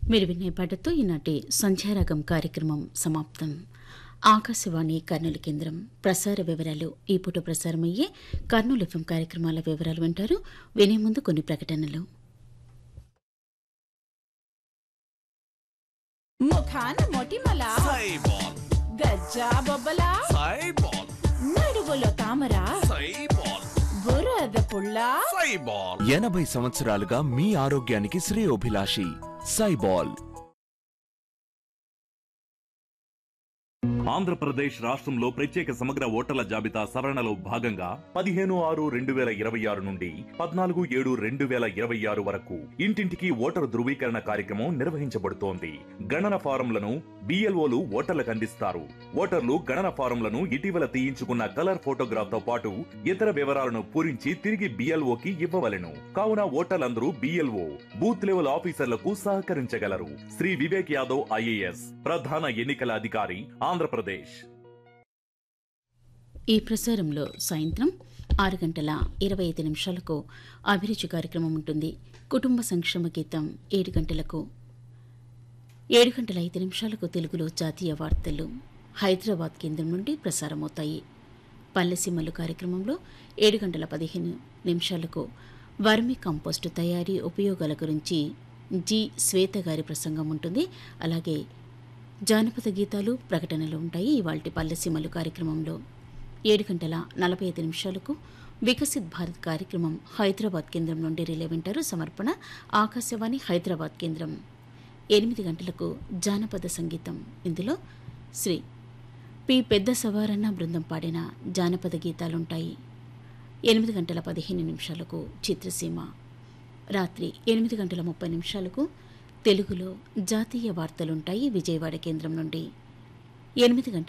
మీరు వినే పాటతో ఈనాటి సంధ్యారాగం కార్యక్రమం సమాప్తం ఆకాశవాణి కర్నూలు కేంద్రం ప్రసార వివరాలు ఈ పూట ప్రసారమయ్యే కర్నూలు ఎఫ్ఎం కార్యక్రమాల వివరాలు వింటారు వినే ముందు కొన్ని ప్రకటనలు ముఖాన మొటిమల సైబాల్ గజ్జా బొబ్బల సైబాల్ నడువులో తామర సైబాల్ బురద పుల్ల సైబాల్ ఎనభై సంవత్సరాలుగా మీ ఆరోగ్యానికి శ్రేయోభిలాషి సైబాల్ ఆంధ్రప్రదేశ్ రాష్ట్రంలో ప్రత్యేక సమగ్ర ఓటర్ల జాబితా సవరణలో భాగంగా పదిహేను ఆరు రెండు వేల ఇరవై ఆరు నుండి పద్నాలుగు ఏడు రెండు వేల ఇరవై ఆరు వరకు ఇంటింటికి ఓటరు ధృవీకరణ కార్యక్రమం నిర్వహించబడుతోంది గణన ఫారంలను బిఎల్ఓలు ఓటర్లకు అందిస్తారు ఓటర్లు గణన ఫారంలను ఇటీవల తీయించుకున్న కలర్ ఫోటోగ్రాఫ్ తో పాటు ఇతర వివరాలను పూరించి తిరిగి బిఎల్ఓకి ఇవ్వవలెను కావున ఓటర్లందరూ బిఎల్ఓ బూత్ లెవెల్ ఆఫీసర్లకు సహకరించగలరు శ్రీ వివేక్ యాదవ్ ఐఏఎస్ ప్రధాన ఎన్నికల అధికారి ఆంధ్రప్రదేశ్ ఈ ప్రసారంలో సాయంత్రం ఆరు గంటల ఇరవై ఐదు నిమిషాలకు అభిరుచి కార్యక్రమం ఉంటుంది కుటుంబ సంక్షేమ గీతం ఏడు గంటలకు ఏడు గంటల ఐదు నిమిషాలకు తెలుగులో జాతీయ వార్తలు హైదరాబాద్ కేంద్రం నుండి ప్రసారమవుతాయి పల్లెసీమలు కార్యక్రమంలో ఏడు గంటల పదిహేను నిమిషాలకు వర్మి కంపోస్టు తయారీ ఉపయోగాల గురించి జి శ్వేత గారి ప్రసంగం ఉంటుంది అలాగే జానపద గీతాలు ప్రకటనలు ఉంటాయి ఇవాల్టి పల్లెసీమలు కార్యక్రమంలో ఏడు గంటల నలభై ఐదు నిమిషాలకు వికసిత్ భారత్ కార్యక్రమం హైదరాబాద్ కేంద్రం నుండి రిలే వింటారు సమర్పణ ఆకాశవాణి హైదరాబాద్ కేంద్రం ఎనిమిది గంటలకు జానపద సంగీతం ఇందులో శ్రీ పి పెద్ద సవారన్న బృందం పాడిన జానపద గీతాలుంటాయి ఎనిమిది గంటల పదిహేను నిమిషాలకు చిత్రసీమ రాత్రి ఎనిమిది గంటల ముప్పై నిమిషాలకు తెలుగులో జాతీయ వార్తలుంటాయి విజయవాడ కేంద్రం నుండి ఎనిమిది గంటల